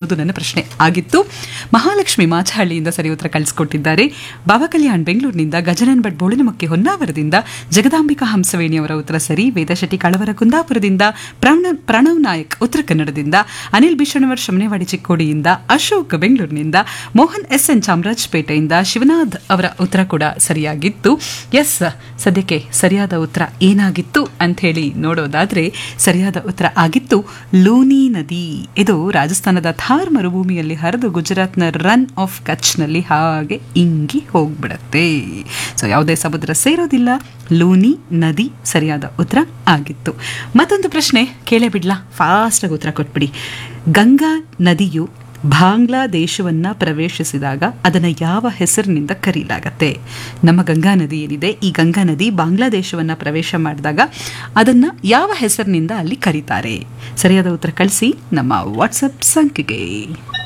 ಅನ್ನೋದು ನನ್ನ ಪ್ರಶ್ನೆ ಆಗಿತ್ತು ಮಹಾಲಕ್ಷ್ಮಿ ಮಾಚಹಳ್ಳಿಯಿಂದ ಸರಿ ಉತ್ತರ ಕಳಿಸ್ಕೊಟ್ಟಿದ್ದಾರೆ ಬಾಬಾ ಕಲ್ಯಾಣ್ ಬೆಂಗಳೂರಿನಿಂದ ಗಜನನ್ ಭಟ್ ಬೋಳಿನಮಕ್ಕಿ ಹೊನ್ನಾವರದಿಂದ ಜಗದಾಂಬಿಕಾ ಹಂಸವೇಣಿ ಅವರ ಉತ್ತರ ಸರಿ ವೇದಶೆಟ್ಟಿ ಕಳವರ ಕುಂದಾಪುರದಿಂದ ಪ್ರಣವ್ ಪ್ರಣವ್ ನಾಯಕ್ ಉತ್ತರ ಕನ್ನಡದಿಂದ ಅನಿಲ್ ಬಿಷಣವರ್ ಶಮನೆವಾಡಿ ಚಿಕ್ಕೋಡಿಯಿಂದ ಅಶೋಕ್ ಬೆಂಗಳೂರಿನಿಂದ ಮೋಹನ್ ಎಸ್ ಎನ್ ಚಾಮರಾಜಪೇಟೆಯಿಂದ ಶಿವನಾಥ್ ಅವರ ಉತ್ತರ ಕೂಡ ಸರಿಯಾಗಿತ್ತು ಎಸ್ ಸದ್ಯಕ್ಕೆ ಸರಿಯಾದ ಉತ್ತರ ಏನಾಗಿತ್ತು ಅಂತ ಹೇಳಿ ನೋಡೋದಾದ್ರೆ ಸರಿಯಾದ ಉತ್ತರ ಆಗಿತ್ತು ಲೂನಿ ನದಿ ಇದು ರಾಜಸ್ಥಾನದ ಥಾರ್ ಮರುಭೂಮಿಯಲ್ಲಿ ಹರಿದು ಗುಜರಾತ್ನ ರನ್ ಆಫ್ ಕಚ್ನಲ್ಲಿ ಹಾಗೆ ಇಂಗಿ ಹೋಗ್ಬಿಡತ್ತೆ ಸೊ ಯಾವುದೇ ಸಮುದ್ರ ಸೇರೋದಿಲ್ಲ ಲೂನಿ ನದಿ ಸರಿಯಾದ ಉತ್ತರ ಆಗಿತ್ತು ಮತ್ತೊಂದು ಪ್ರಶ್ನೆ ಕೇಳೇ ಬಿಡ್ಲಾ ಫಾಸ್ಟಾಗಿ ಉತ್ತರ ಕೊಟ್ಬಿಡಿ ಗಂಗಾ ನದಿಯು ಬಾಂಗ್ಲಾದೇಶವನ್ನ ಪ್ರವೇಶಿಸಿದಾಗ ಅದನ್ನು ಯಾವ ಹೆಸರಿನಿಂದ ಕರೀಲಾಗತ್ತೆ ನಮ್ಮ ಗಂಗಾ ನದಿ ಏನಿದೆ ಈ ಗಂಗಾ ನದಿ ಬಾಂಗ್ಲಾದೇಶವನ್ನ ಪ್ರವೇಶ ಮಾಡಿದಾಗ ಅದನ್ನ ಯಾವ ಹೆಸರಿನಿಂದ ಅಲ್ಲಿ ಕರೀತಾರೆ ಸರಿಯಾದ ಉತ್ತರ ಕಳಿಸಿ ನಮ್ಮ ವಾಟ್ಸಪ್ ಸಂಖ್ಯೆಗೆ